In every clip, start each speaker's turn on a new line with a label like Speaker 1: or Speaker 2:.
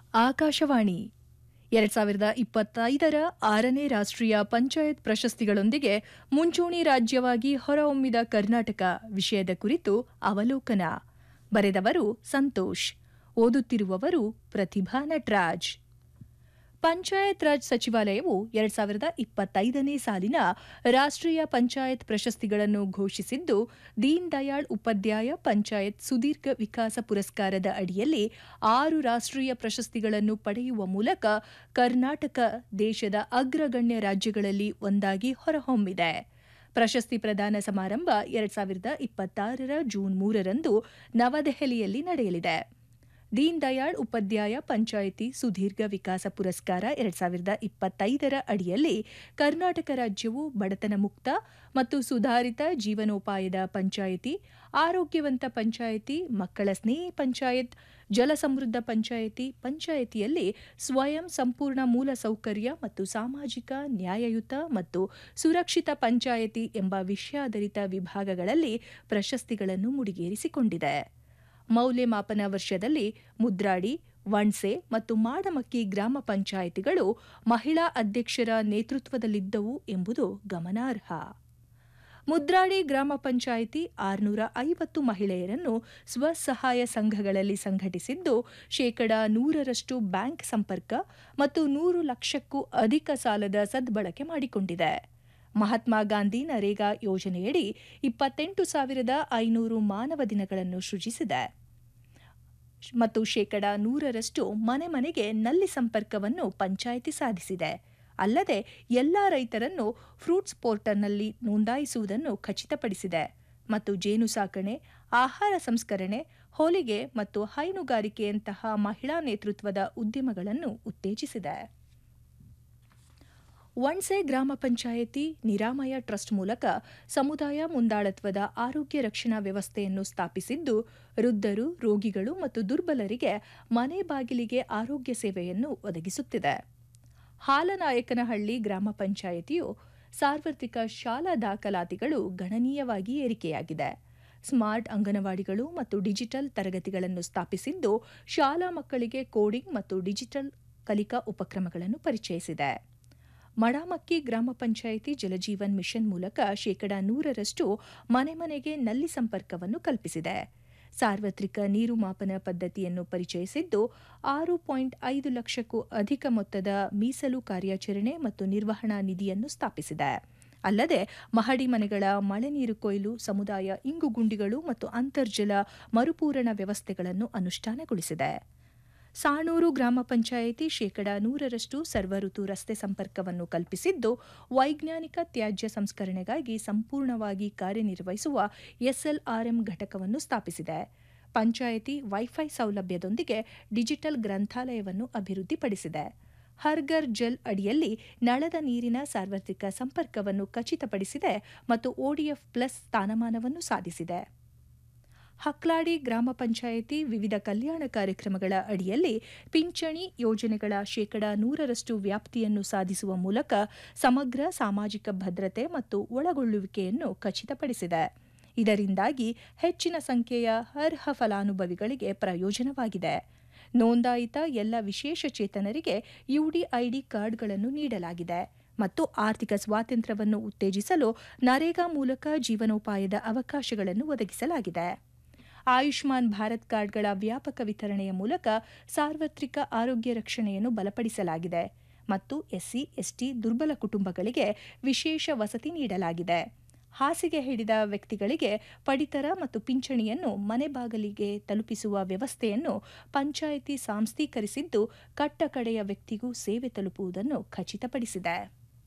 Speaker 1: ಆಕಾಶವಾಣಿ ಎರಡ್ ಸಾವಿರದ ಇಪ್ಪತ್ತೈದರ ಆರನೇ ರಾಷ್ಟ್ರೀಯ ಪಂಚಾಯತ್ ಪ್ರಶಸ್ತಿಗಳೊಂದಿಗೆ ಮುಂಚೂಣಿ ರಾಜ್ಯವಾಗಿ ಹೊರಹೊಮ್ಮಿದ ಕರ್ನಾಟಕ ವಿಷಯದ ಕುರಿತು ಅವಲೋಕನ ಬರೆದವರು ಸಂತೋಷ್ ಓದುತ್ತಿರುವವರು ಪ್ರತಿಭಾ ನಟರಾಜ್ ಪಂಚಾಯತ್ ರಾಜ್ ಸಚಿವಾಲಯವು ಎರಡ್ ಸಾವಿರದ ಇಪ್ಪತ್ತೈದನೇ ಸಾಲಿನ ರಾಷ್ಟ್ರೀಯ ಪಂಚಾಯತ್ ಪ್ರಶಸ್ತಿಗಳನ್ನು ಘೋಷಿಸಿದ್ದು ದೀನ್ ದಯಾಳ್ ಉಪಾಧ್ಯಾಯ ಪಂಚಾಯತ್ ಸುದೀರ್ಘ ವಿಕಾಸ ಪುರಸ್ಕಾರದ ಅಡಿಯಲ್ಲಿ ಆರು ರಾಷ್ಟ್ರೀಯ ಪ್ರಶಸ್ತಿಗಳನ್ನು ಪಡೆಯುವ ಮೂಲಕ ಕರ್ನಾಟಕ ದೇಶದ ಅಗ್ರಗಣ್ಯ ರಾಜ್ಯಗಳಲ್ಲಿ ಒಂದಾಗಿ ಹೊರಹೊಮ್ಮಿದೆ ಪ್ರಶಸ್ತಿ ಪ್ರದಾನ ಸಮಾರಂಭ ಎರಡ್ ಸಾವಿರದ ಇಪ್ಪತ್ತಾರರ ಜೂನ್ ಮೂರರಂದು ನವದೆಹಲಿಯಲ್ಲಿ ನಡೆಯಲಿದೆ ದೀನ್ ದಯಾಳ್ ಉಪಾಧ್ಯಾಯ ಪಂಚಾಯಿತಿ ಸುದೀರ್ಘ ವಿಕಾಸ ಪುರಸ್ಕಾರ ಎರಡ್ ಸಾವಿರದ ಇಪ್ಪತ್ತೈದರ ಅಡಿಯಲ್ಲಿ ಕರ್ನಾಟಕ ರಾಜ್ಯವು ಬಡತನ ಮುಕ್ತ ಮತ್ತು ಸುಧಾರಿತ ಜೀವನೋಪಾಯದ ಪಂಚಾಯಿತಿ ಆರೋಗ್ಯವಂತ ಪಂಚಾಯಿತಿ ಮಕ್ಕಳ ಸ್ನೇಹಿ ಪಂಚಾಯತ್ ಜಲಸಮೃದ್ಧ ಪಂಚಾಯಿತಿ ಪಂಚಾಯಿತಿಯಲ್ಲಿ ಸ್ವಯಂ ಸಂಪೂರ್ಣ ಮೂಲಸೌಕರ್ಯ ಮತ್ತು ಸಾಮಾಜಿಕ ನ್ಯಾಯಯುತ ಮತ್ತು ಸುರಕ್ಷಿತ ಪಂಚಾಯಿತಿ ಎಂಬ ವಿಷಯಾಧಾರಿತ ವಿಭಾಗಗಳಲ್ಲಿ ಪ್ರಶಸ್ತಿಗಳನ್ನು ಮುಡಿಗೇರಿಸಿಕೊಂಡಿದೆ ಮೌಲ್ಯಮಾಪನ ವರ್ಷದಲ್ಲಿ ಮುದ್ರಾಡಿ ವಣ್ಸೆ ಮತ್ತು ಮಾಡಮಕ್ಕಿ ಗ್ರಾಮ ಪಂಚಾಯಿತಿಗಳು ಮಹಿಳಾ ಅಧ್ಯಕ್ಷರ ನೇತೃತ್ವದಲ್ಲಿದ್ದವು ಎಂಬುದು ಗಮನಾರ್ಹ ಮುದ್ರಾಡಿ ಗ್ರಾಮ ಪಂಚಾಯಿತಿ ಆರುನೂರ ಐವತ್ತು ಮಹಿಳೆಯರನ್ನು ಸ್ವಸಹಾಯ ಸಂಘಗಳಲ್ಲಿ ಸಂಘಟಿಸಿದ್ದು ಶೇಕಡಾ ನೂರರಷ್ಟು ಬ್ಯಾಂಕ್ ಸಂಪರ್ಕ ಮತ್ತು ನೂರು ಲಕ್ಷಕ್ಕೂ ಅಧಿಕ ಸಾಲದ ಸದ್ಬಳಕೆ ಮಾಡಿಕೊಂಡಿದೆ ಮಹಾತ್ಮ ಗಾಂಧಿ ನರೇಗಾ ಯೋಜನೆಯಡಿ ಇಪ್ಪತ್ತೆಂಟು ಸಾವಿರದ ಐನೂರು ಮಾನವ ದಿನಗಳನ್ನು ಸೃಜಿಸಿದೆ ಮತ್ತು ಶೇಕಡಾ ನೂರರಷ್ಟು ಮನೆ ಮನೆಗೆ ನಲ್ಲಿ ಸಂಪರ್ಕವನ್ನು ಪಂಚಾಯಿತಿ ಸಾಧಿಸಿದೆ ಅಲ್ಲದೆ ಎಲ್ಲಾ ರೈತರನ್ನು ಫ್ರೂಟ್ಸ್ ಪೋರ್ಟಲ್ನಲ್ಲಿ ನೋಂದಾಯಿಸುವುದನ್ನು ಖಚಿತಪಡಿಸಿದೆ ಮತ್ತು ಜೇನು ಸಾಕಣೆ ಆಹಾರ ಸಂಸ್ಕರಣೆ ಹೋಲಿಗೆ ಮತ್ತು ಹೈನುಗಾರಿಕೆಯಂತಹ ಮಹಿಳಾ ನೇತೃತ್ವದ ಉದ್ಯಮಗಳನ್ನು ಉತ್ತೇಜಿಸಿದೆ ವಣ್ಸೆ ಗ್ರಾಮ ಪಂಚಾಯಿತಿ ನಿರಾಮಯ ಟ್ರಸ್ಟ್ ಮೂಲಕ ಸಮುದಾಯ ಮುಂದಾಳತ್ವದ ಆರೋಗ್ಯ ರಕ್ಷಣಾ ವ್ಯವಸ್ಥೆಯನ್ನು ಸ್ಥಾಪಿಸಿದ್ದು ವೃದ್ಧರು ರೋಗಿಗಳು ಮತ್ತು ದುರ್ಬಲರಿಗೆ ಮನೆ ಬಾಗಿಲಿಗೆ ಆರೋಗ್ಯ ಸೇವೆಯನ್ನು ಒದಗಿಸುತ್ತಿದೆ ಹಾಲನಾಯಕನಹಳ್ಳಿ ಗ್ರಾಮ ಪಂಚಾಯಿತಿಯು ಸಾರ್ವತ್ರಿಕ ಶಾಲಾ ದಾಖಲಾತಿಗಳು ಗಣನೀಯವಾಗಿ ಏರಿಕೆಯಾಗಿದೆ ಸ್ಮಾರ್ಟ್ ಅಂಗನವಾಡಿಗಳು ಮತ್ತು ಡಿಜಿಟಲ್ ತರಗತಿಗಳನ್ನು ಸ್ಥಾಪಿಸಿದ್ದು ಶಾಲಾ ಮಕ್ಕಳಿಗೆ ಕೋಡಿಂಗ್ ಮತ್ತು ಡಿಜಿಟಲ್ ಕಲಿಕಾ ಉಪಕ್ರಮಗಳನ್ನು ಪರಿಚಯಿಸಿದೆ ಮಡಾಮಕ್ಕಿ ಗ್ರಾಮ ಪಂಚಾಯಿತಿ ಜಲಜೀವನ್ ಮಿಷನ್ ಮೂಲಕ ಶೇಕಡಾ ನೂರರಷ್ಟು ಮನೆ ಮನೆಗೆ ನಲ್ಲಿ ಸಂಪರ್ಕವನ್ನು ಕಲ್ಪಿಸಿದೆ ಸಾರ್ವತ್ರಿಕ ನೀರು ಮಾಪನ ಪದ್ಧತಿಯನ್ನು ಪರಿಚಯಿಸಿದ್ದು ಆರು ಪಾಯಿಂಟ್ ಐದು ಲಕ್ಷಕ್ಕೂ ಅಧಿಕ ಮೊತ್ತದ ಮೀಸಲು ಕಾರ್ಯಾಚರಣೆ ಮತ್ತು ನಿರ್ವಹಣಾ ನಿಧಿಯನ್ನು ಸ್ಥಾಪಿಸಿದೆ ಅಲ್ಲದೆ ಮಹಡಿ ಮನೆಗಳ ಮಳೆ ನೀರು ಕೊಯ್ಲು ಸಮುದಾಯ ಇಂಗುಗುಂಡಿಗಳು ಮತ್ತು ಅಂತರ್ಜಲ ಮರುಪೂರಣ ವ್ಯವಸ್ಥೆಗಳನ್ನು ಅನುಷ್ಠಾನಗೊಳಿಸಿದೆ ಸಾಣೂರು ಗ್ರಾಮ ಪಂಚಾಯಿತಿ ಶೇಕಡಾ ನೂರರಷ್ಟು ಸರ್ವಋತು ರಸ್ತೆ ಸಂಪರ್ಕವನ್ನು ಕಲ್ಪಿಸಿದ್ದು ವೈಜ್ಞಾನಿಕ ತ್ಯಾಜ್ಯ ಸಂಸ್ಕರಣೆಗಾಗಿ ಸಂಪೂರ್ಣವಾಗಿ ಕಾರ್ಯನಿರ್ವಹಿಸುವ ಎಸ್ಎಲ್ಆರ್ಎಂ ಘಟಕವನ್ನು ಸ್ಥಾಪಿಸಿದೆ ಪಂಚಾಯಿತಿ ವೈಫೈ ಸೌಲಭ್ಯದೊಂದಿಗೆ ಡಿಜಿಟಲ್ ಗ್ರಂಥಾಲಯವನ್ನು ಅಭಿವೃದ್ಧಿಪಡಿಸಿದೆ ಹರ್ಗರ್ ಜಲ್ ಅಡಿಯಲ್ಲಿ ನಳದ ನೀರಿನ ಸಾರ್ವತ್ರಿಕ ಸಂಪರ್ಕವನ್ನು ಖಚಿತಪಡಿಸಿದೆ ಮತ್ತು ಒಡಿಎಫ್ ಪ್ಲಸ್ ಸ್ಥಾನಮಾನವನ್ನು ಸಾಧಿಸಿದೆ ಹಕ್ಲಾಡಿ ಗ್ರಾಮ ಪಂಚಾಯಿತಿ ವಿವಿಧ ಕಲ್ಯಾಣ ಕಾರ್ಯಕ್ರಮಗಳ ಅಡಿಯಲ್ಲಿ ಪಿಂಚಣಿ ಯೋಜನೆಗಳ ಶೇಕಡಾ ನೂರರಷ್ಟು ವ್ಯಾಪ್ತಿಯನ್ನು ಸಾಧಿಸುವ ಮೂಲಕ ಸಮಗ್ರ ಸಾಮಾಜಿಕ ಭದ್ರತೆ ಮತ್ತು ಒಳಗೊಳ್ಳುವಿಕೆಯನ್ನು ಖಚಿತಪಡಿಸಿದೆ ಇದರಿಂದಾಗಿ ಹೆಚ್ಚಿನ ಸಂಖ್ಯೆಯ ಅರ್ಹ ಫಲಾನುಭವಿಗಳಿಗೆ ಪ್ರಯೋಜನವಾಗಿದೆ ನೋಂದಾಯಿತ ಎಲ್ಲ ವಿಶೇಷಚೇತನರಿಗೆ ಯುಡಿಐಡಿ ಕಾರ್ಡ್ಗಳನ್ನು ನೀಡಲಾಗಿದೆ ಮತ್ತು ಆರ್ಥಿಕ ಸ್ವಾತಂತ್ರ್ಯವನ್ನು ಉತ್ತೇಜಿಸಲು ನರೇಗಾ ಮೂಲಕ ಜೀವನೋಪಾಯದ ಅವಕಾಶಗಳನ್ನು ಒದಗಿಸಲಾಗಿದೆ ಆಯುಷ್ಮಾನ್ ಭಾರತ್ ಕಾರ್ಡ್ಗಳ ವ್ಯಾಪಕ ವಿತರಣೆಯ ಮೂಲಕ ಸಾರ್ವತ್ರಿಕ ಆರೋಗ್ಯ ರಕ್ಷಣೆಯನ್ನು ಬಲಪಡಿಸಲಾಗಿದೆ ಮತ್ತು ಎಸ್ಸಿ ಎಸ್ಟಿ ದುರ್ಬಲ ಕುಟುಂಬಗಳಿಗೆ ವಿಶೇಷ ವಸತಿ ನೀಡಲಾಗಿದೆ ಹಾಸಿಗೆ ಹಿಡಿದ ವ್ಯಕ್ತಿಗಳಿಗೆ ಪಡಿತರ ಮತ್ತು ಪಿಂಚಣಿಯನ್ನು ಮನೆ ಬಾಗಿಲಿಗೆ ತಲುಪಿಸುವ ವ್ಯವಸ್ಥೆಯನ್ನು ಪಂಚಾಯಿತಿ ಸಾಂಸ್ಥೀಕರಿಸಿದ್ದು ಕಟ್ಟಕಡೆಯ ವ್ಯಕ್ತಿಗೂ ಸೇವೆ ತಲುಪುವುದನ್ನು ಖಚಿತಪಡಿಸಿದೆ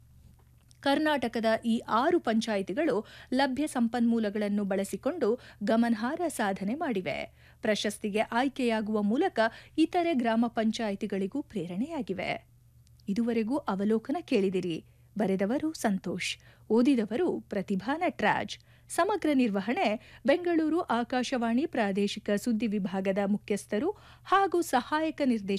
Speaker 1: ಕರ್ನಾಟಕದ ಈ ಆರು ಪಂಚಾಯಿತಿಗಳು ಲಭ್ಯ ಸಂಪನ್ಮೂಲಗಳನ್ನು ಬಳಸಿಕೊಂಡು ಗಮನಾರ್ಹ ಸಾಧನೆ ಮಾಡಿವೆ ಪ್ರಶಸ್ತಿಗೆ ಆಯ್ಕೆಯಾಗುವ ಮೂಲಕ ಇತರೆ ಗ್ರಾಮ ಪಂಚಾಯಿತಿಗಳಿಗೂ ಪ್ರೇರಣೆಯಾಗಿವೆ ಇದುವರೆಗೂ ಅವಲೋಕನ ಕೇಳಿದಿರಿ ಬರೆದವರು ಸಂತೋಷ್ ಓದಿದವರು ಪ್ರತಿಭಾ ನಟರಾಜ್ ಸಮಗ್ರ ನಿರ್ವಹಣೆ ಬೆಂಗಳೂರು ಆಕಾಶವಾಣಿ ಪ್ರಾದೇಶಿಕ ಸುದ್ದಿ ವಿಭಾಗದ ಮುಖ್ಯಸ್ಥರು ಹಾಗೂ ಸಹಾಯಕ ನಿರ್ದೇಶಕ